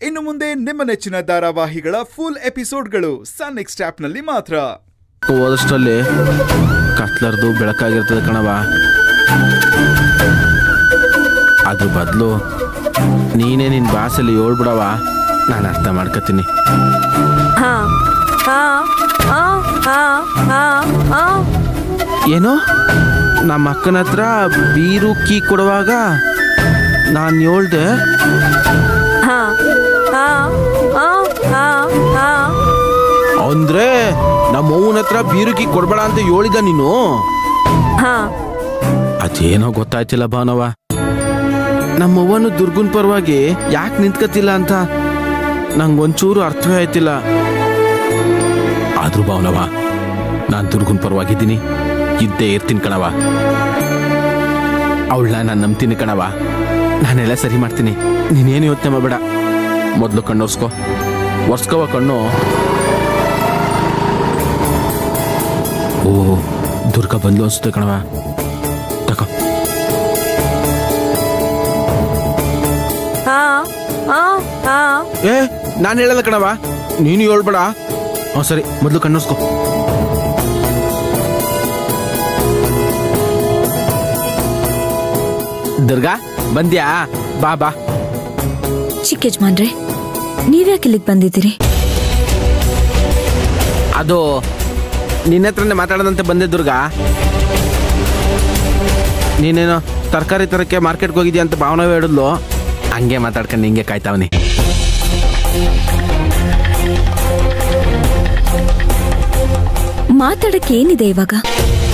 ಇನ್ನು ಮುಂದೆ ನಿಮ್ಮ ನೆಚ್ಚಿನ ಧಾರಾವಾಹಿಗಳ ಫುಲ್ ಎಪಿಸೋಡ್ಗಳು ಸನ್ ನೆಕ್ಸ್ಟ್ ಆಪ್ನಲ್ಲಿ ಮಾತ್ರ ಹೋದಷ್ಟರಲ್ಲಿ ಕತ್ಲರ್ದು ಬೆಳಕಾಗಿರ್ತದೆ ಕಣವ ಅದ್ರ ಬದಲು ನೀನೇ ನಿನ್ನ ಭಾಷೆಯಲ್ಲಿ ಹೇಳ್ಬಿಡವ ನಾನು ಅರ್ಥ ಮಾಡ್ಕೊತೀನಿ ಹಾ ಹಾ ಹಾ ಹಾ ಹಾ ಹಾ ಏನು ನಮ್ಮ ಅಕ್ಕನ ಹತ್ರ ಬೀರು ಕೀ ಕೊಡುವಾಗ ನಾನು ಹೇಳ್ದೆ ಹಾ ಹಾ ಹಾ ಹಾ ಹಾ ಅಂದ್ರೆ ನಮ್ಮ ಅವ್ವನ ಹತ್ರ ಬೀರು ಕೀ ಕೊಡ್ಬೇಡ ಅಂತ ಹೇಳಿದ ನೀನು ಹಾ ಅದೇನೋ ಗೊತ್ತಾಯ್ತಿಲ್ಲ ಭಾವನವ ನಮ್ಮವ್ವನು ದುರ್ಗುನ್ ಪರವಾಗಿ ಯಾಕೆ ನಿಂತ್ಕತಿಲ್ಲ ಅಂತ ನಂಗೊಂಚೂರು ಅರ್ಥವೇ ಆಯ್ತಿಲ್ಲ ಆದ್ರೂ ಭಾವನವ ನಾನು ದುರ್ಗುನ್ ಪರವಾಗಿದ್ದೀನಿ ಇದ್ದೇ ಇರ್ತೀನಿ ಕಣವ ಅವಳನ್ನ ನಾನು ನಂಬ್ತೀನಿ ಕಣವ ನಾನೆಲ್ಲ ಸರಿ ಮಾಡ್ತೀನಿ ನೀನೇನು ಯೋಚನೆ ಮಾಡಬೇಡ ಮೊದಲು ಕಣ್ಣು ಒರ್ಸ್ಕೋ ಒರ್ಸ್ಕೋವ ಕಣ್ಣು ಓ ದುರ್ಗಾ ಬಂದ್ಲು ಅನ್ಸುತ್ತೆ ಕಣವ ತಗೋ ಹಾ ಹಾ ಹಾ ಏ ನಾನು ಹೇಳಲ್ಲ ಕಣವ ನೀನು ಹೇಳ್ಬೇಡ ಹ್ಞೂ ಸರಿ ಮೊದಲು ಕಣ್ಣೋಸ್ಕೋ ದುರ್ಗಾ ಬಂದ್ಯಾ ಬಾ ಬಾ ಚಿಕ್ಕ ಯಜಮಾನ್ರೆ ನೀವ್ಯಾಕೆ ಇಲ್ಲಿಗೆ ಬಂದಿದ್ದೀರಿ ಅದು ನಿನ್ನ ಹತ್ರನೇ ಮಾತಾಡೋದಂತೆ ಬಂದೆ ದುರ್ಗಾ ನೀನೇನೋ ತರಕಾರಿ ತರಕ್ಕೆ ಮಾರ್ಕೆಟ್ಗೆ ಹೋಗಿದ್ಯಾ ಅಂತ ಭಾವನೆ ಹೇಳಿದ್ಲು ಹಂಗೆ ಮಾತಾಡ್ಕೊಂಡು ಹಿಂಗೆ ಕಾಯ್ತಾವನಿ ಮಾತಾಡಕ್ಕೆ ಏನಿದೆ ಇವಾಗ